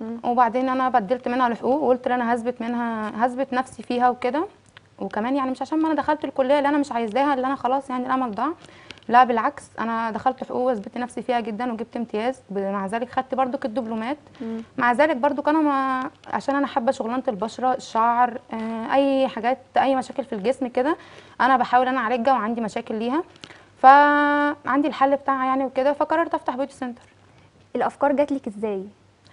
مم. وبعدين انا بدلت منها الحقوق وقلت ان انا هثبت منها هثبت نفسي فيها وكده وكمان يعني مش عشان ما انا دخلت الكليه اللي انا مش عايزاها اللي انا خلاص يعني الامل ضاع لا بالعكس انا دخلت حقوق واثبت نفسي فيها جدا وجبت امتياز مع ذلك خدت برضو الدبلومات مم. مع ذلك برضو كانوا ما عشان انا حابه شغلانه البشره الشعر آه، اي حاجات اي مشاكل في الجسم كده انا بحاول انا اعالجها وعندي مشاكل ليها فعندي الحل بتاعها يعني وكده فقررت افتح بيوتي سنتر الافكار جات لك ازاي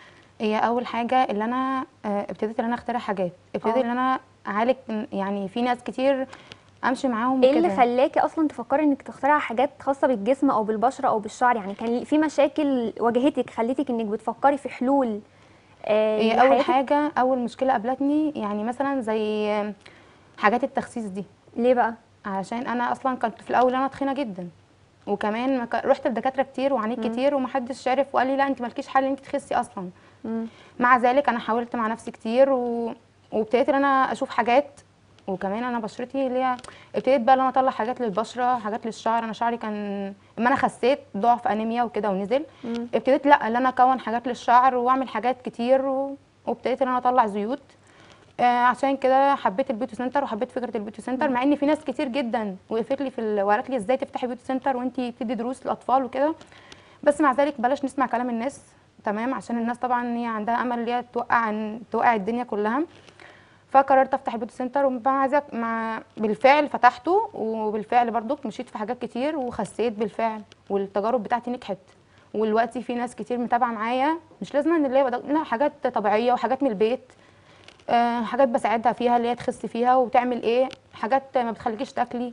هي اول حاجه اللي انا آه، ابتديت ان انا اخترع حاجات ابتديت آه. ان انا اعالج يعني في ناس كتير امشي معاهم ايه اللي وكده. خلاكي اصلا تفكري انك تخترعي حاجات خاصه بالجسم او بالبشره او بالشعر يعني كان في مشاكل واجهتك خلتك انك بتفكري في حلول آه هي اول لحياتك؟ حاجه اول مشكله قابلتني يعني مثلا زي آه، حاجات التخسيس دي ليه بقى عشان انا اصلا كنت في الاول انا تخينه جدا وكمان ما كان- رحت لدكاتره كتير وعانيت كتير ومحدش عرف وقال لي لا انت مالكيش حل ان انت تخسي اصلا مم. مع ذلك انا حاولت مع نفسي كتير و... وابتديت ان انا اشوف حاجات وكمان انا بشرتي اللي هي ابتديت بقى ان انا اطلع حاجات للبشره حاجات للشعر انا شعري كان اما انا خسيت ضعف انيميا وكده ونزل مم. ابتديت لا ان انا اكون حاجات للشعر واعمل حاجات كتير و... وابتديت ان انا اطلع زيوت آه عشان كده حبيت البيوتي سنتر وحبيت فكره البيوتي سنتر مع ان في ناس كتير جدا وقفت لي في ال... وقالت لي ازاي تفتحي بيوتي سنتر وانت بتدي دروس للاطفال وكده بس مع ذلك بلاش نسمع كلام الناس تمام عشان الناس طبعا هي عندها امل ان هي توقع توقع الدنيا كلها فقررت افتح البيوتي سنتر ومع ذلك مع بالفعل فتحته وبالفعل برضو مشيت في حاجات كتير وخسيت بالفعل والتجارب بتاعتي نجحت والوقتي في ناس كتير متابعه معايا مش لازم ان اللي هي بدأ- لا حاجات طبيعيه وحاجات من البيت آه حاجات بساعدها فيها اللي هي تخس فيها وتعمل ايه حاجات ما بتخليكيش تاكلي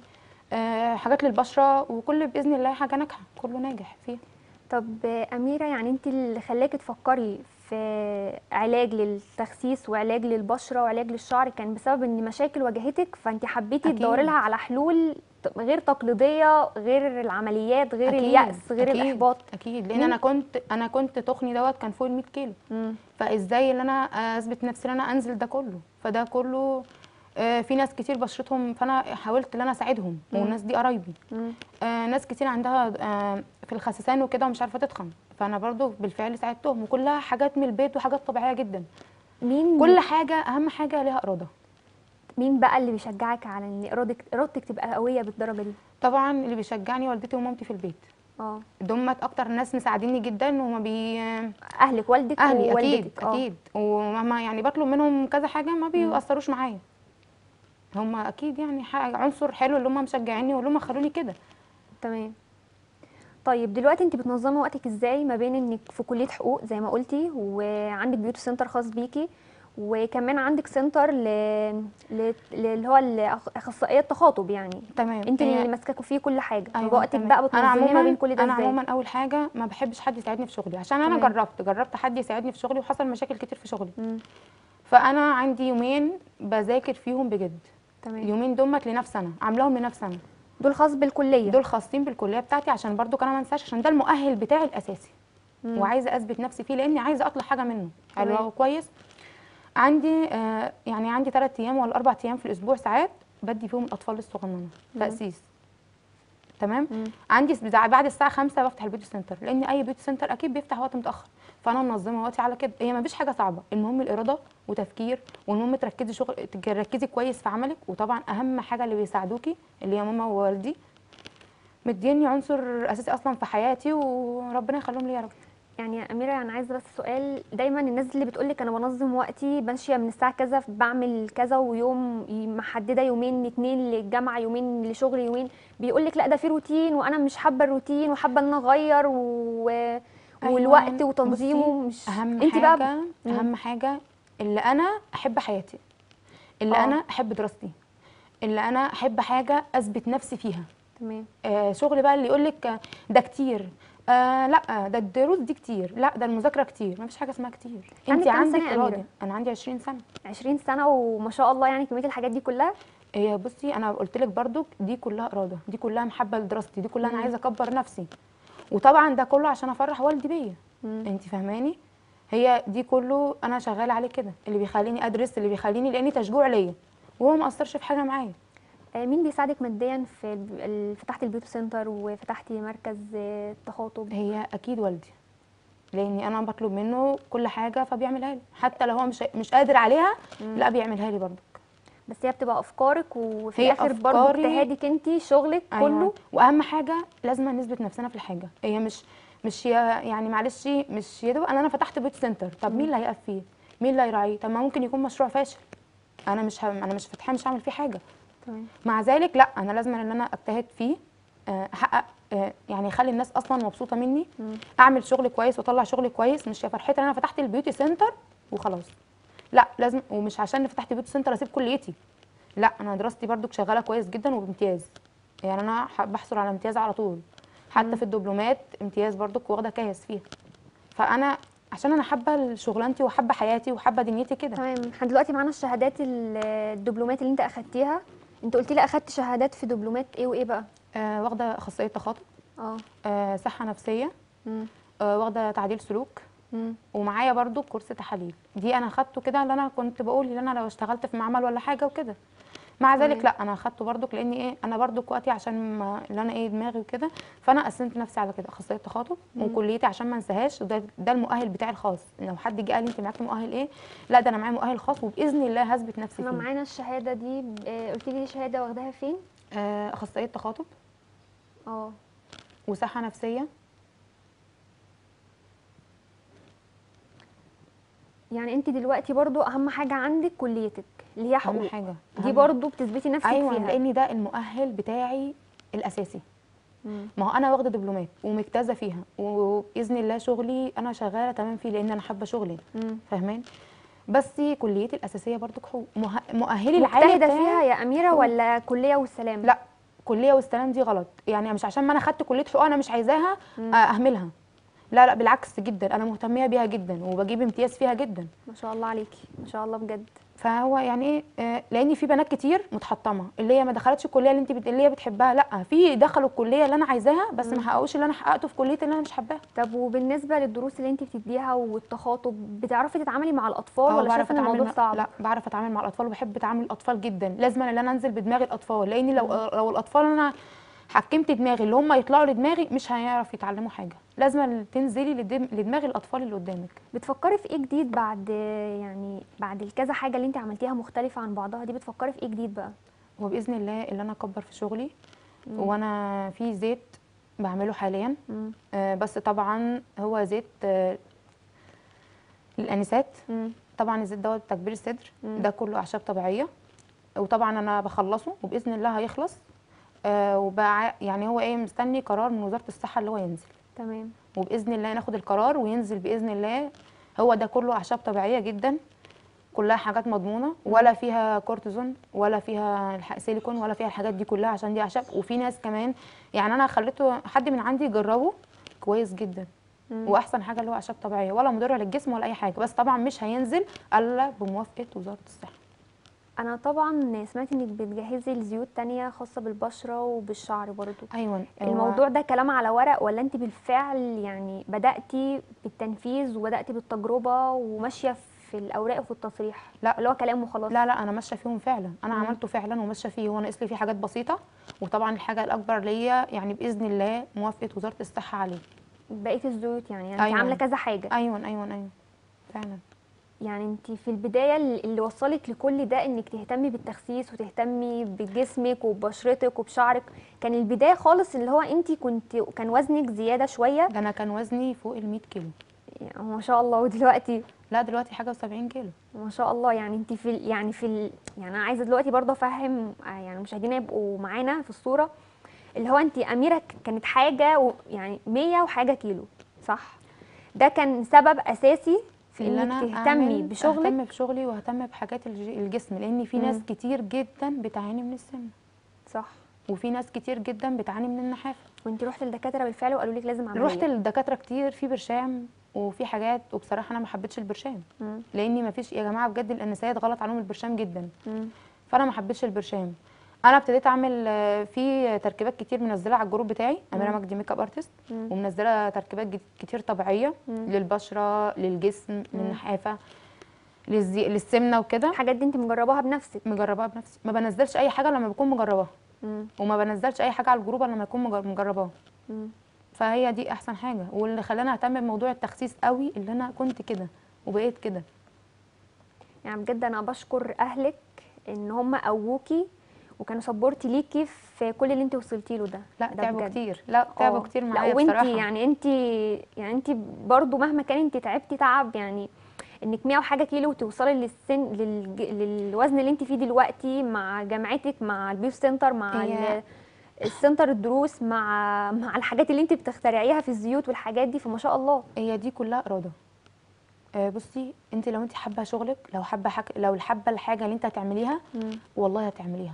آه حاجات للبشره وكل باذن الله حاجه ناجحه كله ناجح فيها طب آه، اميره يعني انت اللي خلاكي تفكري في علاج للتخسيس وعلاج للبشره وعلاج للشعر كان بسبب ان مشاكل واجهتك فانت حبيتي أكيد. تدوري لها على حلول ت- غير تقليديه غير العمليات غير أكيد، اليأس غير أكيد، الاحباط اكيد لان مم. انا كنت انا كنت تخني دوت كان فوق ال 100 كيلو مم. فازاي ان انا اثبت نفسي ان انا انزل ده كله فده كله آه، في ناس كتير بشرتهم فانا حاولت ان انا اساعدهم مم. والناس دي قرايبي مم. آه، ناس كتير عندها آه، في الخسسان وكده ومش عارفه تتخن فانا برضو بالفعل ساعدتهم وكلها حاجات من البيت وحاجات طبيعيه جدا مين كل حاجه اهم حاجه ليها اراده مين بقى اللي بيشجعك على ان ارادتك ارادتك تبقى قويه بالدرجه دي طبعا اللي بيشجعني والدتي ومامتي في البيت اه دمت اكتر ناس مساعديني جدا وما بي اهلك والدك اهلي اكيد ووالدتك آه. اكيد ومهما يعني بطلب منهم كذا حاجه ما بيأثروش معايا هم اكيد يعني حاجة عنصر حلو اللي هم مشجعيني واللي هم خلوني كده تمام طيب دلوقتي انت بتنظمي وقتك ازاي ما بين انك في كليه حقوق زي ما قلتي وعندك بيوتي سنتر خاص بيكي وكمان عندك سنتر ل... ل... ل- اللي هو الاخصائيه التخاطب يعني تمام انت هي- اللي ماسكاكوا فيه كل حاجه أيوة وقتك تمام. بقى انا بتنظميه عموما ما بين كل ده انا ازاي عموما اول حاجه ما بحبش حد يساعدني في شغلي عشان انا تمام. جربت جربت حد يساعدني في شغلي وحصل مشاكل كتير في شغلي مم. فانا عندي يومين بذاكر فيهم بجد تمام اليومين دمت لنفسي انا عاملاهم لنفسي انا دول خاص بالكليه دول خاصين بالكليه بتاعتي عشان برضو كان ما انساش عشان ده المؤهل بتاعي الاساسي مم. وعايزه اثبت نفسي فيه لاني عايزه اطلع حاجه منه تمام. حلو كويس عندي آه يعني عندي ثلاث ايام ولا اربع ايام في الاسبوع ساعات بدي فيهم الاطفال الصغننه مم. تاسيس تمام مم. عندي س- بتاع- بعد الساعه 5 بفتح البيوتي سنتر لان اي بيوتي سنتر اكيد بيفتح وقت متاخر فانا منظمه وقتي على كده هي ما فيش حاجه صعبه المهم الاراده وتفكير والمهم تركزي شغل تركزي كويس في عملك وطبعا اهم حاجه اللي بيساعدوكي اللي هي ماما ووالدي مديني عنصر اساسي اصلا في حياتي وربنا يخليهم لي يا رب يعني يا اميره انا عايزه بس سؤال دايما الناس اللي بتقول لك انا بنظم وقتي ماشيه من الساعه كذا بعمل كذا ويوم محدده يومين اتنين للجامعه يومين لشغل يومين بيقول لك لا ده في روتين وانا مش حابه الروتين وحابه ان انا اغير و... والوقت أيوة. وتنظيمه بصي، مش اهم انت حاجه بقى مم. اهم حاجه اللي انا احب حياتي اللي آه. انا احب دراستي اللي انا احب حاجه اثبت نفسي فيها تمام آه شغل بقى اللي يقول لك ده كتير آه لا ده الدروس دي كتير لا ده المذاكره كتير ما فيش حاجه اسمها كتير عندك انت كام سنة عندك يا أميرة؟ اراده انا عندي 20 سنه 20 سنه وما شاء الله يعني كميه الحاجات دي كلها هي بصي انا قلت لك برضو دي كلها اراده دي كلها محبه لدراستي دي كلها انا مم. عايزه اكبر نفسي وطبعا ده كله عشان افرح والدي بيا مم. انت فاهماني هي دي كله انا شغاله عليه كده اللي بيخليني ادرس اللي بيخليني لاني تشجيع ليا وهو ما اثرش في حاجه معايا آه، مين بيساعدك ماديا في الب- ال- فتحتي البيوتي سنتر وفتحتي مركز آه، التخاطب هي اكيد والدي لاني انا بطلب منه كل حاجه فبيعملها لي حتى لو هو مش مش قادر عليها لا بيعملها لي برضو بس هي بتبقى افكارك وفي هي الاخر برضه أفكاري. اجتهادك انت شغلك كله واهم حاجه لازم نثبت نفسنا في الحاجه هي مش مش هي يعني معلش مش يا دوب انا انا فتحت بيوت سنتر طب مين اللي هيقف فيه مين اللي هيراعيه طب ما ممكن يكون مشروع فاشل انا مش ه... انا مش فاتحاه مش هعمل فيه حاجه تمام مع ذلك لا انا لازم ان انا اجتهد فيه آه، احقق آه، يعني اخلي الناس اصلا مبسوطه مني اعمل شغل كويس واطلع شغل كويس مش يا فرحتي ان انا فتحت البيوتي سنتر وخلاص لا لازم ومش عشان فتحت بيوتي سنتر اسيب كليتي لا انا دراستي برضو شغاله كويس جدا وبامتياز يعني انا ح- بحصل على امتياز على طول حتى في الدبلومات امتياز برضو واخده كاس فيها فانا عشان انا حابه شغلانتي وحابه حياتي وحابه دنيتي كده تمام احنا دلوقتي معانا الشهادات ال- الدبلومات اللي انت اخدتيها انت قلت لي اخدت شهادات في دبلومات ايه وايه بقى آه واخده اخصائيه تخاطب اه آه صحه نفسيه مم. آه واخده تعديل سلوك مم. ومعايا برضو كورس تحاليل دي انا خدته كده اللي انا كنت بقول ان انا لو اشتغلت في معمل ولا حاجه وكده مع ذلك تمام. لا انا خدته برضو لان ايه انا برضو وقتي عشان ما اللي انا ايه دماغي وكده فانا قسمت نفسي على كده اخصائيه تخاطب وكليتي عشان ما انساهاش وده ده المؤهل بتاعي الخاص لو حد جه قال لي انت معاكي مؤهل ايه لا ده انا معايا مؤهل خاص وباذن الله هثبت نفسي احنا فيه معانا الشهاده دي آه، قلت لي دي شهاده واخداها فين آه، اخصائيه تخاطب اه وصحه نفسيه يعني انت دلوقتي برضو اهم حاجه عندك كليتك اللي هي حقوق اهم حاجه دي أهم- برضو بتثبتي نفسك ايوه فيها لان ده المؤهل بتاعي الاساسي مم. ما هو انا واخده دبلومات ومجتازه فيها وباذن الله شغلي انا شغاله تمام فيه لان انا حابه شغلي مم. فاهمان بس كليتي الاساسيه برضو حقوق مه- مؤهلي العالي مجتهده بتاعي فيها يا اميره ولا كليه والسلام لا كليه والسلام دي غلط يعني مش عشان ما انا خدت كليه حقوق انا مش عايزاها آه، اهملها لا لا بالعكس جدا انا مهتميه بيها جدا وبجيب امتياز فيها جدا ما شاء الله عليكي ما شاء الله بجد فهو يعني ايه آه، لان في بنات كتير متحطمه اللي هي ما دخلتش الكليه اللي انت بت... اللي هي بتحبها لا في دخلوا الكليه اللي انا عايزاها بس ما حققوش اللي انا حققته في كليه اللي انا مش حباها طب وبالنسبه للدروس اللي انت بتديها والتخاطب بتعرفي تتعاملي مع الاطفال اه ولا بعرف شايفه ان اتعامل الموضوع مع- صعب لا بعرف اتعامل مع الاطفال وبحب اتعامل الاطفال جدا لازم ان انا انزل بدماغ الاطفال لان لو لو الاطفال انا حكمت دماغي اللي هم يطلعوا لدماغي مش هيعرف يتعلموا حاجه لازم تنزلي لدم- لدماغ الاطفال اللي قدامك بتفكري في ايه جديد بعد يعني بعد الكذا حاجه اللي انت عملتيها مختلفه عن بعضها دي بتفكري في ايه جديد بقى وباذن الله اللي انا اكبر في شغلي وانا في زيت بعمله حاليا مم. آه، بس طبعا هو زيت آه، للانسات مم. طبعا الزيت دوت تكبير الصدر مم. ده كله اعشاب طبيعيه وطبعا انا بخلصه وباذن الله هيخلص آه وبع... يعني هو ايه مستني قرار من وزاره الصحه اللي هو ينزل تمام وباذن الله ناخد القرار وينزل باذن الله هو ده كله اعشاب طبيعيه جدا كلها حاجات مضمونه ولا فيها كورتيزون ولا فيها الح- سيليكون ولا فيها الحاجات دي كلها عشان دي اعشاب وفي ناس كمان يعني انا خليته حد من عندي يجربه كويس جدا مم. واحسن حاجه اللي هو اعشاب طبيعيه ولا مضره للجسم ولا اي حاجه بس طبعا مش هينزل الا بموافقه وزاره الصحه انا طبعا سمعت انك بتجهزي لزيوت تانية خاصه بالبشره وبالشعر برضو ايوه هو- الموضوع ده كلام على ورق ولا انت بالفعل يعني بداتي بالتنفيذ وبداتي بالتجربه وماشيه في الاوراق وفي التصريح لا. اللي هو كلام وخلاص لا لا انا ماشيه فيهم فعلا انا مم. عملته فعلا وماشيه فيه هو ناقص لي فيه حاجات بسيطه وطبعا الحاجه الاكبر ليا يعني باذن الله موافقه وزاره الصحه عليه بقيه الزيوت يعني, يعني انت أيوة. عامله كذا حاجه ايوه ايوه ايوه فعلا يعني انت في البدايه اللي وصلك لكل ده انك تهتمي بالتخسيس وتهتمي بجسمك وببشرتك وبشعرك كان البدايه خالص اللي هو انت كنت كان وزنك زياده شويه ده انا كان وزني فوق ال 100 كيلو يعني ما شاء الله ودلوقتي لا دلوقتي حاجه و70 كيلو ما شاء الله يعني انت في ال- يعني في ال يعني انا عايزه دلوقتي برضه افهم آه، يعني مشاهدينا يبقوا معانا في الصوره اللي هو انت اميره ك- كانت حاجه و يعني 100 وحاجه كيلو صح ده كان سبب اساسي في اللي انك انا تهتمي أعمل- بشغلك اهتم بشغلي واهتم بحاجات الج- الجسم لان في ناس مم. كتير جدا بتعاني من السمنه صح وفي ناس كتير جدا بتعاني من النحافه وانت رحت للدكاتره بالفعل وقالوا لك لازم عمليه رحت للدكاتره كتير في برشام وفي حاجات وبصراحه انا ما حبيتش البرشام مم. لاني ما فيش يا جماعه بجد الانسات غلط عليهم البرشام جدا مم. فانا ما حبيتش البرشام انا ابتديت اعمل آه، في تركيبات كتير منزلها على الجروب بتاعي اميره مم. مجدي ميك اب ارتست مم. ومنزله تركيبات جت- كتير طبيعيه مم. للبشره للجسم للنحافه للزي... للسمنه وكده الحاجات دي انت مجرباها بنفسك مجرباها بنفسي ما بنزلش اي حاجه لما بكون مجرباها مم. وما بنزلش اي حاجه على الجروب إلا لما اكون مجر- مجرباها مم. فهي دي احسن حاجه واللي خلاني اهتم بموضوع التخسيس قوي اللي انا كنت كده وبقيت كده يعني بجد انا بشكر اهلك ان هم قووكي وكانوا سبورتي ليكي في كل اللي انت وصلتي له ده لا ده تعبوا بجد. كتير لا تعبوا آه. كتير لا معايا وانتي بصراحه يعني انت يعني انت برضو مهما كان انت تعبتي تعب يعني انك 100 وحاجه كيلو وتوصلي للسن للج... للوزن اللي انت فيه دلوقتي مع جامعتك مع البيوت سنتر مع هي- ال... السنتر الدروس مع مع الحاجات اللي انت بتخترعيها في الزيوت والحاجات دي فما شاء الله هي دي كلها اراده آه بصي انت لو انت حابه شغلك لو حابه حاجه لو حابه الحاجه اللي انت هتعمليها والله هتعمليها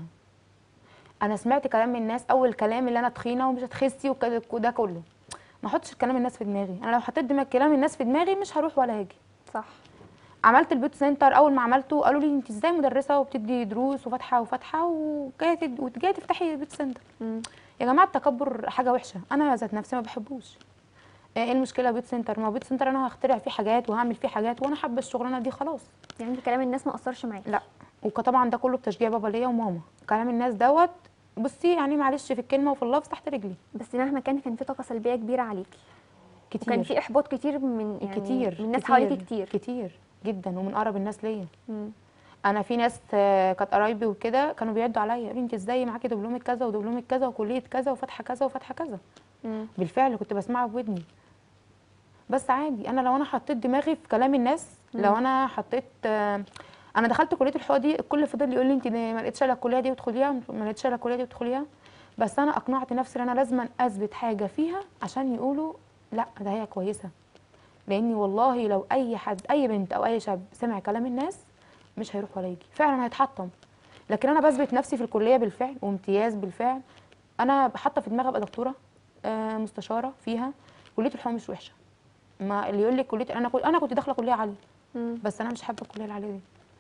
انا سمعت كلام من الناس اول كلام اللي انا تخينه ومش هتخسي وكده وده كله ما احطش كلام الناس في دماغي انا لو حطيت دماغ كلام الناس في دماغي مش هروح ولا هاجي صح عملت البيوت سنتر اول ما عملته قالوا لي انت ازاي مدرسه وبتدي دروس وفاتحه وفاتحه وجايه تد- وجايه تفتحي بيوت سنتر مم. يا جماعه التكبر حاجه وحشه انا ذات نفسي ما بحبوش ايه المشكله بيوت سنتر ما بيوت سنتر انا هخترع فيه حاجات وهعمل فيه حاجات وانا حابه الشغلانه دي خلاص يعني انت كلام الناس ما اثرش معاكي لا وطبعا ده كله بتشجيع بابا ليا وماما كلام الناس دوت بصي يعني معلش في الكلمه وفي اللفظ تحت رجلي بس مهما كان كان في طاقه سلبيه كبيره عليكي كتير وكان في احباط كتير من يعني كتير من الناس كتير حواليكي كتير كتير جدا ومن اقرب الناس ليا مم. انا في ناس آه، كانت قرايبي وكده كانوا بيعدوا عليا يقولوا انت ازاي معاكي دبلومه كذا ودبلومه كذا وكليه كذا وفاتحه كذا وفاتحه كذا مم. بالفعل كنت بسمعها بودني بس عادي انا لو انا حطيت دماغي في كلام الناس لو انا حطيت آه، انا دخلت كليه الحقوق دي الكل فضل يقول لي انت ما لقيتش الا الكليه دي وادخليها ما لقيتش الا الكليه دي وادخليها بس انا اقنعت نفسي ان انا لازم اثبت حاجه فيها عشان يقولوا لا ده هي كويسه لاني والله لو اي حد اي بنت او اي شاب سمع كلام الناس مش هيروح ولا يجي فعلا هيتحطم لكن انا بثبت نفسي في الكليه بالفعل وامتياز بالفعل انا حاطه في دماغي ابقى دكتوره آه، مستشاره فيها كليه الحقوق مش وحشه ما اللي يقول لك كليه انا كنت انا كنت داخله كليه عاليه مم. بس انا مش حابه الكليه العاليه دي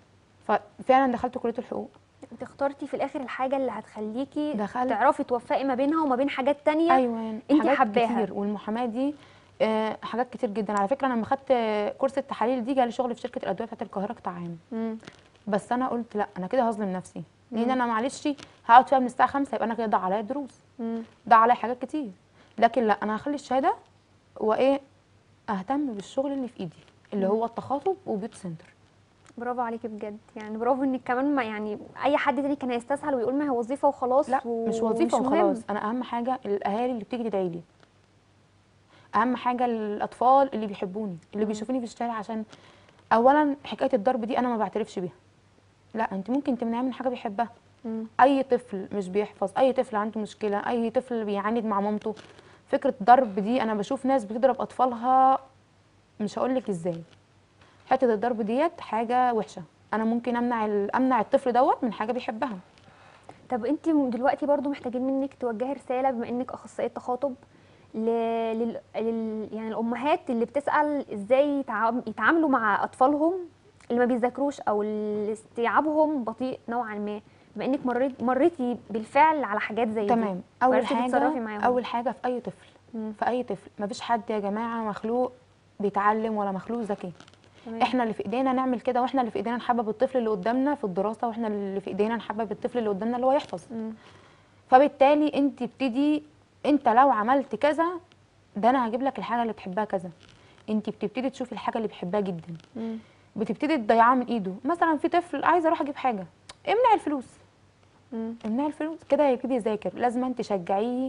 ففعلا دخلت كليه الحقوق انت اخترتي في الاخر الحاجه اللي هتخليكي دخلت- تعرفي توفقي ما بينها وما بين حاجات تانية ايوه انت حاجات حباها. كتير والمحاماه دي آه، حاجات كتير جدا على فكره انا لما خدت كورس التحاليل دي جالي شغل في شركه الادويه بتاعت القاهره قطاع عام مم. بس انا قلت لا انا كده هظلم نفسي لان انا معلش هقعد فيها من الساعه 5 يبقى انا كده ضاع عليا دروس مم. ضاع عليا حاجات كتير لكن لا انا هخلي الشهاده وايه اهتم بالشغل اللي في ايدي اللي هو التخاطب وبيوت سنتر برافو عليكي بجد يعني برافو انك كمان ما يعني اي حد تاني كان هيستسهل ويقول ما هي وظيفه وخلاص لا و- مش وظيفه ومش مهم. وخلاص انا اهم حاجه الاهالي اللي بتيجي تدعي لي اهم حاجه الاطفال اللي بيحبوني اللي بيشوفوني في الشارع عشان اولا حكايه الضرب دي انا ما بعترفش بيها لا انت ممكن تمنعيه من حاجه بيحبها مم. اي طفل مش بيحفظ اي طفل عنده مشكله اي طفل بيعاند مع مامته فكره ضرب دي انا بشوف ناس بتضرب اطفالها مش هقول لك ازاي حته الضرب ديت حاجه وحشه انا ممكن امنع ال- امنع الطفل دوت من حاجه بيحبها طب انت دلوقتي برضو محتاجين منك توجهي رساله بما انك اخصائيه تخاطب ل... لل... لل... يعني الامهات اللي بتسال ازاي يتعام... يتعاملوا مع اطفالهم اللي ما بيذاكروش او اللي استيعابهم بطيء نوعا ما بما انك مريت مريتي بالفعل على حاجات زي دي تمام اول وعرفتي تتصرفي حاجه معاهم. اول حاجه في اي طفل مم. في اي طفل مفيش حد يا جماعه مخلوق بيتعلم ولا مخلوق ذكي تمام. احنا اللي في ايدينا نعمل كده واحنا اللي في ايدينا نحبب الطفل اللي قدامنا في الدراسه واحنا اللي في ايدينا نحبب الطفل اللي قدامنا اللي هو يحفظ مم. فبالتالي انت بتدي انت لو عملت كذا ده انا هجيب لك الحاجه اللي بتحبها كذا انت بتبتدي تشوفي الحاجه اللي بيحبها جدا مم. بتبتدي تضيعها من ايده مثلا في طفل عايز اروح اجيب حاجه امنع الفلوس مم. امنع الفلوس كده هيبتدي يذاكر لازم انت تشجعيه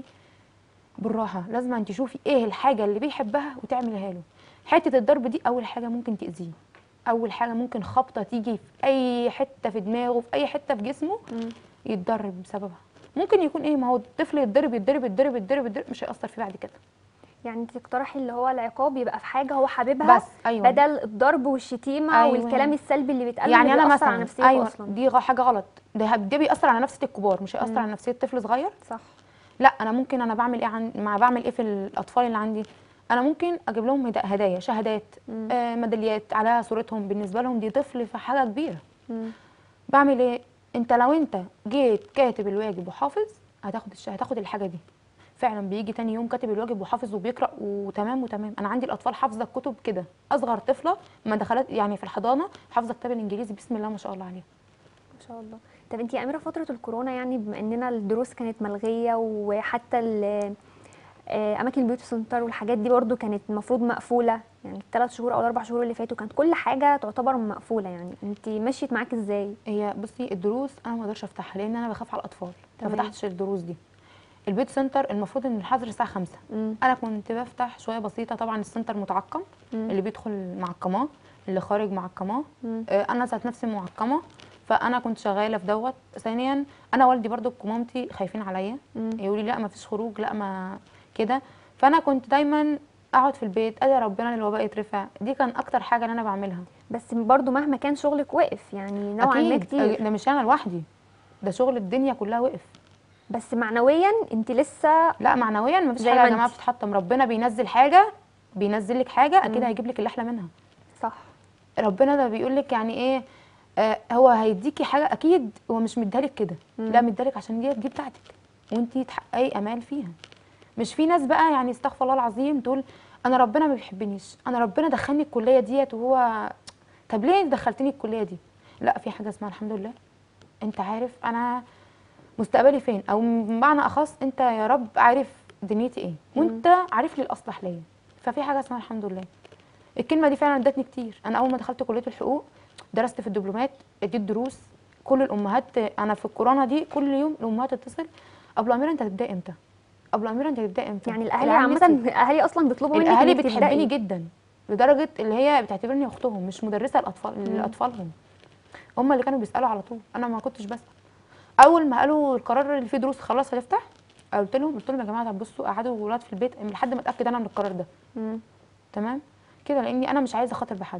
بالراحه لازم انت تشوفي ايه الحاجه اللي بيحبها وتعمليها له حته الضرب دي اول حاجه ممكن تاذيه اول حاجه ممكن خبطه تيجي في اي حته في دماغه في اي حته في جسمه مم. يتضرب بسببها ممكن يكون ايه ما هو الطفل يتضرب يتضرب يتضرب يتضرب يتضرب مش هيأثر فيه بعد كده يعني انت تقترحي اللي هو العقاب يبقى في حاجه هو حاببها بس ايوه بدل الضرب والشتيمه أيوة. والكلام السلبي اللي بيتقال يعني اللي انا بيأثر مثلا على نفسيته ايوه اصلا دي غ- حاجه غلط ده ده بيأثر على نفسيه الكبار مش هيأثر على نفسيه طفل صغير صح لا انا ممكن انا بعمل ايه عن مع بعمل ايه في الاطفال اللي عندي انا ممكن اجيب لهم هدا- هدايا شهادات مم. آه ميداليات عليها صورتهم بالنسبه لهم دي طفل في حاجه كبيره مم. بعمل ايه انت لو انت جيت كاتب الواجب وحافظ هتاخد الش... هتاخد الحاجه دي فعلا بيجي تاني يوم كاتب الواجب وحافظ وبيقرا وتمام وتمام انا عندي الاطفال حافظه الكتب كده اصغر طفله ما دخلت يعني في الحضانه حافظه كتاب الانجليزي بسم الله ما شاء الله عليها ما شاء الله طب انت يا اميره فتره الكورونا يعني بما اننا الدروس كانت ملغيه وحتى ال- آه، اماكن البيوتي سنتر والحاجات دي برضو كانت المفروض مقفوله يعني الثلاث شهور او الاربع شهور اللي فاتوا كانت كل حاجه تعتبر مقفوله يعني انت مشيت معاك ازاي هي بصي الدروس انا ما اقدرش افتحها لان انا بخاف على الاطفال ما تمام. فتحتش الدروس دي البيت سنتر المفروض ان الحظر الساعه 5 مم. انا كنت بفتح شويه بسيطه طبعا السنتر متعقم مم. اللي بيدخل معقماه اللي خارج معقماه مم. آه، انا ذات نفسي معقمه فانا كنت شغاله في دوت ثانيا انا والدي برضو ومامتي خايفين عليا مم. يقولوا لي لا ما فيش خروج لا ما كده فانا كنت دايما اقعد في البيت ادعي ربنا ان الوباء يترفع دي كان اكتر حاجه اللي انا بعملها بس برضو مهما كان شغلك وقف يعني نوعا ما أكيد. كتير ده مش انا لوحدي ده شغل الدنيا كلها وقف بس معنويا انت لسه لا معنويا ما فيش زي حاجه ما يا جماعه انتي. بتتحطم ربنا بينزل حاجه بينزل لك حاجه اكيد مم. هيجيب لك اللي احلى منها صح ربنا ده بيقول لك يعني ايه آه هو هيديكي حاجه اكيد هو مش مديهالك كده مم. لا مديهالك عشان دي دي بتاعتك وانتي تحققي امال فيها مش في ناس بقى يعني استغفر الله العظيم تقول انا ربنا ما بيحبنيش انا ربنا دخلني الكليه ديت وهو طب ليه دخلتني الكليه دي لا في حاجه اسمها الحمد لله انت عارف انا مستقبلي فين او بمعنى اخص انت يا رب عارف دنيتي ايه وانت عارف لي الاصلح ليا ففي حاجه اسمها الحمد لله الكلمه دي فعلا ادتني كتير انا اول ما دخلت كليه الحقوق درست في الدبلومات اديت دروس كل الامهات انا في الكورونا دي كل يوم الامهات تتصل ابو اميره انت هتبداي امتى ابو اميره انت هتبداي امتى يعني الاهالي العيال عامه نسيت. الاهالي اصلا بيطلبوا منك الاهالي إنك بتحبني تبدأي. جدا لدرجه اللي هي بتعتبرني اختهم مش مدرسه لاطفال لاطفالهم هم اللي كانوا بيسالوا على طول انا ما كنتش بسال اول ما قالوا القرار اللي فيه دروس خلاص هتفتح قلت لهم قلت لهم يا جماعه طب بصوا قعدوا الولاد في البيت لحد ما اتاكد انا من القرار ده مم. تمام كده لاني انا مش عايزه اخاطر بحد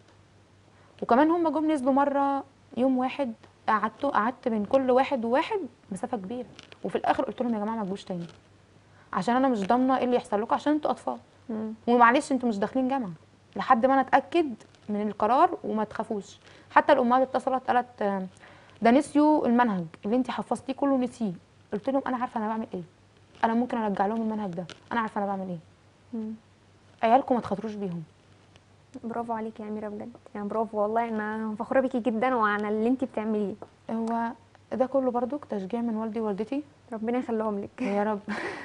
وكمان هم جم نزلوا مره يوم واحد قعدت قعدت بين كل واحد وواحد مسافه كبيره وفي الاخر قلت لهم يا جماعه ما تجوش تاني عشان انا مش ضامنه ايه اللي يحصل لكم عشان انتوا اطفال مم. ومعلش انتوا مش داخلين جامعه لحد ما انا اتاكد من القرار وما تخافوش حتى الامهات اتصلت قالت آه، ده نسيوا المنهج اللي انت حفظتيه كله نسيه قلت لهم انا عارفه انا بعمل ايه انا ممكن ارجع لهم المنهج ده انا عارفه انا بعمل ايه مم. عيالكم ما تخاطروش بيهم برافو عليكي يا اميره بجد يعني برافو والله انا فخوره بيكي جدا وعلى اللي انت بتعمليه هو ده كله برضو تشجيع من والدي ووالدتي ربنا يخليهم لك يا رب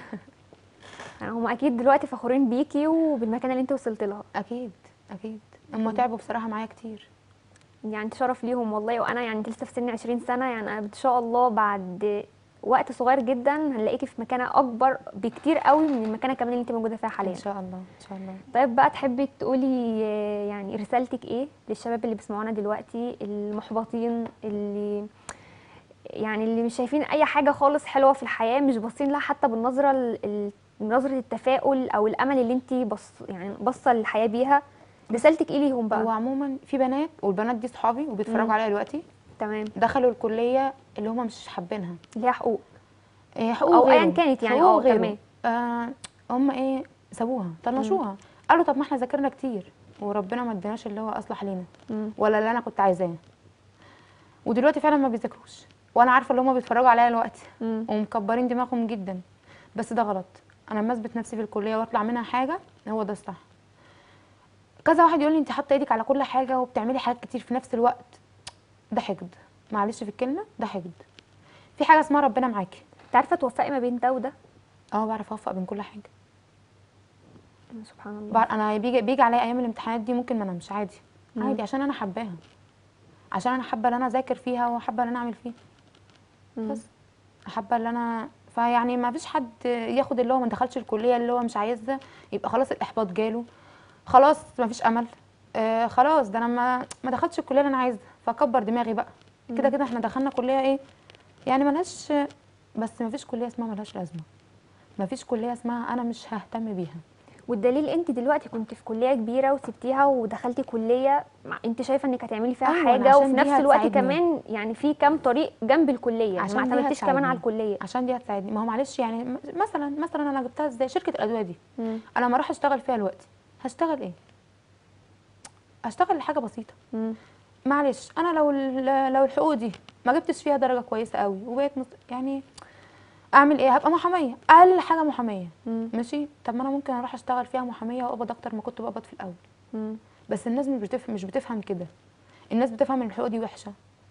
يعني هم اكيد دلوقتي فخورين بيكي وبالمكانه اللي انت وصلت لها اكيد اكيد هم تعبوا بصراحه معايا كتير يعني انت شرف ليهم والله وانا يعني انت لسه في سن 20 سنه يعني انا ان شاء الله بعد وقت صغير جدا هنلاقيكي في مكانه اكبر بكتير قوي من المكانه كمان اللي انت موجوده فيها حاليا ان شاء الله ان شاء الله طيب بقى تحبي تقولي آه، يعني رسالتك ايه للشباب اللي بيسمعونا دلوقتي المحبطين اللي يعني اللي مش شايفين اي حاجه خالص حلوه في الحياه مش باصين لها حتى بالنظره ال- ال- نظره التفاؤل او الامل اللي انت بص يعني باصه للحياه بيها رسالتك ايه ليهم هو بقى عموما في بنات والبنات دي صحابي وبيتفرجوا مم. عليا دلوقتي تمام دخلوا الكليه اللي هم مش حابينها اللي هي حقوق إيه حقوق أو أياً غيره. كانت يعني، حقوق آه، غيره. تمام. آه هم ايه سابوها طنشوها قالوا طب ما احنا ذاكرنا كتير وربنا ما اديناش اللي هو اصلح لينا مم. ولا اللي انا كنت عايزاه ودلوقتي فعلا ما بيذاكروش وانا عارفه اللي هم بيتفرجوا عليا دلوقتي مم. ومكبرين دماغهم جدا بس ده غلط انا لما اثبت نفسي في الكليه واطلع منها حاجه هو ده الصح كذا واحد يقول لي انت حاطه ايدك على كل حاجه وبتعملي حاجات كتير في نفس الوقت ده حقد معلش في الكلمه ده حقد في حاجه اسمها ربنا معاكي انت عارفه توفقي ما بين ده وده اه بعرف اوفق بين كل حاجه سبحان الله بعرف انا بيجي بيجي عليا ايام الامتحانات دي ممكن ما انامش عادي مم. عادي عشان انا حباها عشان انا حابه ان انا اذاكر فيها وحابه ان انا اعمل فيها مم. بس حابه ان انا فيعني ما فيش حد ياخد اللي هو ما دخلش الكليه اللي هو مش عايزها يبقى خلاص الاحباط جاله خلاص ما فيش امل آه خلاص ده انا ما ما دخلتش الكليه اللي انا عايزها فاكبر دماغي بقى كده كده احنا دخلنا كليه ايه يعني ملهاش بس ما فيش كليه اسمها ملهاش لازمه ما فيش كليه اسمها انا مش ههتم بيها والدليل انت دلوقتي كنت في كليه كبيره وسبتيها ودخلتي كليه مع- انت شايفه انك هتعملي فيها أيوة، حاجه عشان وفي دي نفس الوقت هتساعدني. كمان يعني في كام طريق جنب الكليه يعني عشان ما دي اعتمدتيش كمان هتساعدني. على الكليه عشان دي هتساعدني ما هو معلش يعني م- مثلا مثلا انا جبتها ازاي شركه الادويه دي مم. انا لما اروح اشتغل فيها دلوقتي هشتغل ايه هشتغل حاجه بسيطه مم. معلش انا لو ال- لو الحقوق دي ما جبتش فيها درجه كويسه قوي وبقيت مس... يعني اعمل ايه هبقى محاميه اقل حاجه محاميه مم. ماشي طب ما انا ممكن اروح اشتغل فيها محاميه واقبض اكتر ما كنت بقبض في الاول مم. بس الناس مش بتفهم مش بتفهم كده الناس بتفهم ان الحقوق دي وحشه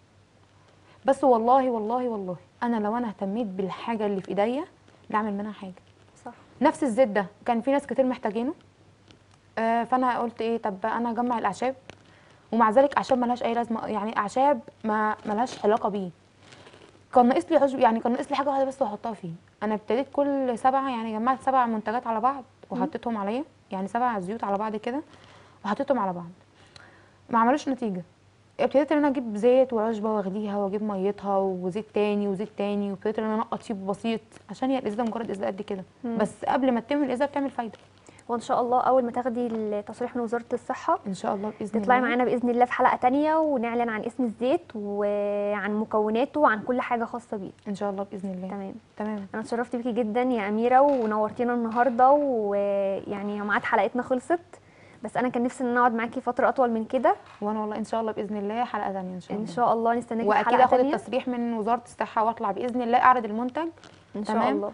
بس والله والله والله انا لو انا اهتميت بالحاجه اللي في ايديا لا اعمل منها حاجه صح نفس الزيت ده كان في ناس كتير محتاجينه آه، فانا قلت ايه طب انا اجمع الاعشاب ومع ذلك اعشاب ملهاش اي لازمه يعني اعشاب ما ملهاش علاقه بيه كان ناقص لي عشب يعني كان ناقص لي حاجه واحده بس واحطها فيه انا ابتديت كل سبعه يعني جمعت سبع منتجات على بعض وحطيتهم عليا يعني سبع زيوت على بعض كده وحطيتهم على بعض ما عملوش نتيجه ابتديت ان انا اجيب زيت وعشبه واغليها واجيب ميتها وزيت تاني وزيت تاني وابتديت ان انا انقط فيه بسيط عشان هي الازازه مجرد ازازه قد كده مم. بس قبل ما تتم الازازه بتعمل فايده وان شاء الله اول ما تاخدي التصريح من وزاره الصحه ان شاء الله باذن تطلعي الله معانا باذن الله في حلقه تانية ونعلن عن اسم الزيت وعن مكوناته وعن كل حاجه خاصه بيه ان شاء الله باذن الله تمام تمام انا اتشرفت بيكي جدا يا اميره ونورتينا النهارده ويعني ميعاد حلقتنا خلصت بس انا كان نفسي ان انا اقعد معاكي فتره اطول من كده وانا والله ان شاء الله باذن الله حلقه ثانيه ان شاء ان الله شاء الله نستناكي في واكيد حلقه اخد تانية التصريح من وزاره الصحه واطلع باذن الله اعرض المنتج ان شاء تمام. الله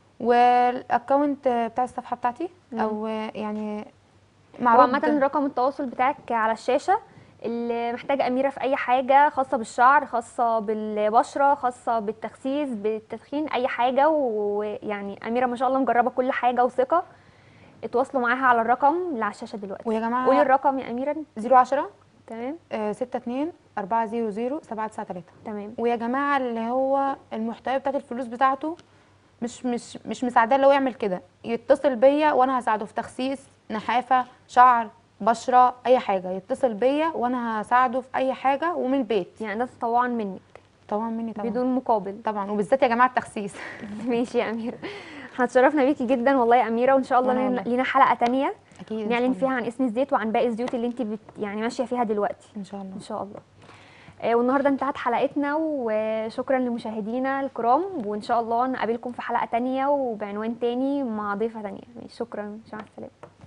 والاكونت بتاع الصفحه بتاعتي مم. او يعني هو معروض عامة رقم التواصل بتاعك على الشاشة اللي محتاجة أميرة في أي حاجة خاصة بالشعر خاصة بالبشرة خاصة بالتخسيس بالتدخين أي حاجة ويعني أميرة ما شاء الله مجربة كل حاجة وثقة اتواصلوا معاها على الرقم اللي على الشاشة دلوقتي ويا قولي جماعه الرقم يا أميرة 010 تمام 62 400 793 تمام ويا جماعه اللي هو المحتوى بتاعت الفلوس بتاعته مش مش مش مساعداه اللي هو يعمل كده يتصل بيا وانا هساعده في تخسيس نحافه شعر بشره اي حاجه يتصل بيا وانا هساعده في اي حاجه ومن البيت يعني ده تطوعا منك طبعا مني طبعا بدون مقابل طبعا وبالذات يا جماعه التخسيس ماشي يا أميرة احنا اتشرفنا بيكي جدا والله يا أميرة وإن شاء الله وأنا لينا- والله. لينا حلقة تانية اكيد إن شاء نعلن الله. فيها عن اسم الزيت وعن باقي الزيوت اللي انت بت يعني ماشية فيها دلوقتي ان شاء الله ان شاء الله آه، والنهارده انتهت حلقتنا وشكرا لمشاهدينا الكرام وان شاء الله نقابلكم في حلقه تانية وبعنوان تاني مع ضيفه تانية شكرا مع السلامه